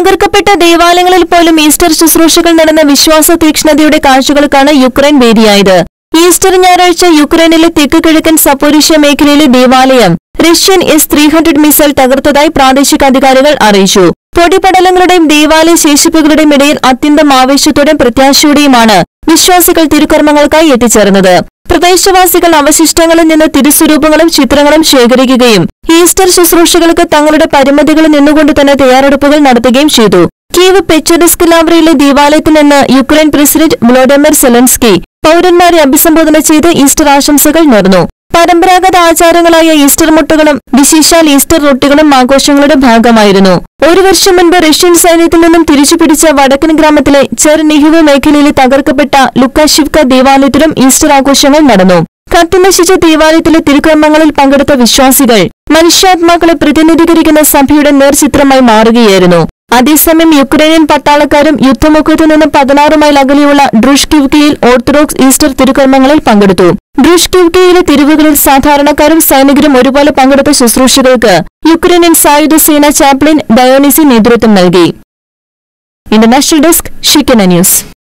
തകർക്കപ്പെട്ട ദേവാലയങ്ങളിൽ പോലും ഈസ്റ്റർ ശുശ്രൂഷകൾ നടന്ന വിശ്വാസ തീക്ഷ്ണതയുടെ കാഴ്ചകൾക്കാണ് യുക്രൈൻ വേദിയായത് ഈസ്റ്റർ ഞായറാഴ്ച യുക്രൈനിലെ തെക്ക് കിഴക്കൻ സപ്പോരിഷ്യ മേഖലയിലെ ദേവാലയം Russian S three hundred missile തകർത്തതായി പ്രാദേശിക അധികാരികൾ അറിയിച്ചു പൊടിപടലങ്ങളുടെയും ദേവാലയ ശേഷിപ്പുകളുടെയും ഇടയിൽ അത്യന്തം ആവേശത്തോടെയും പ്രത്യാശയോടെയുമാണ് വിശ്വാസികൾ തിരുക്കർമ്മങ്ങൾക്കായി എത്തിച്ചേർന്നത് പ്രദേശവാസികൾ അവശിഷ്ടങ്ങളിൽ നിന്ന് തിരുസ്വരൂപങ്ങളും ചിത്രങ്ങളും ശേഖരിക്കുകയും ഈസ്റ്റർ ശുശ്രൂഷകൾക്ക് തങ്ങളുടെ പരിമിതികളിൽ നിന്നുകൊണ്ട് തന്നെ തയ്യാറെടുപ്പുകൾ നടത്തുകയും ചെയ്തു കീവ് പെച്ചറിസ്ക് ലാവറയിലെ ദേവാലയത്തിൽ നിന്ന് യുക്രൈൻ പ്രസിഡന്റ് വ്ളോഡിമിർ സെലൻസ്കി പൌരന്മാരെ അഭിസംബോധന ചെയ്ത് ഈസ്റ്റർ ആശംസകൾ നേർന്നു പരമ്പരാഗത ആചാരങ്ങളായ ഈസ്റ്റർ മുട്ടകളും വിശേഷാൽ ഈസ്റ്റർ റൊട്ടികളും ആഘോഷങ്ങളുടെ ഭാഗമായിരുന്നു ഒരു വർഷം മുൻപ് റഷ്യൻ സൈന്യത്തിൽ നിന്നും തിരിച്ചുപിടിച്ച വടക്കൻ ഗ്രാമത്തിലെ ചെർനിഹിവ് മേഖലയിലെ തകർക്കപ്പെട്ട ലുക്കാഷിവ്ക ദേവാലയത്തിലും ഈസ്റ്റർ ആഘോഷങ്ങൾ നടന്നു കത്തിനശിച്ച ദേവാലയത്തിലെ തിരുക്കർമ്മങ്ങളിൽ പങ്കെടുത്ത വിശ്വാസികൾ മനുഷ്യാത്മാക്കളെ പ്രതിനിധീകരിക്കുന്ന സഭയുടെ നേർചിത്രമായി മാറുകയായിരുന്നു അതേസമയം യുക്രൈനിയൻ പട്ടാളക്കാരും യുദ്ധമുഖത്തു നിന്ന് പതിനാറ് മൈൽ അകലെയുള്ള ഡ്രുഷ്കിവ്കയിൽ ഓർത്തഡോക്സ് ഈസ്റ്റർ തിരുക്കർമ്മങ്ങളിൽ പങ്കെടുത്തു ഡ്രുഷ്കിവ്കയിലെ തെരുവുകളിൽ സാധാരണക്കാരും സൈനികരും ഒരുപോലെ പങ്കെടുത്ത ശുശ്രൂഷകൾക്ക് യുക്രൈനിയൻ സായുധ സേന ചാപ്ലിൻ ഡയോനിസി നേതൃത്വം നൽകി ഇന്റർനാഷണൽ ഡെസ്ക് ഷിക്കന ന്യൂസ്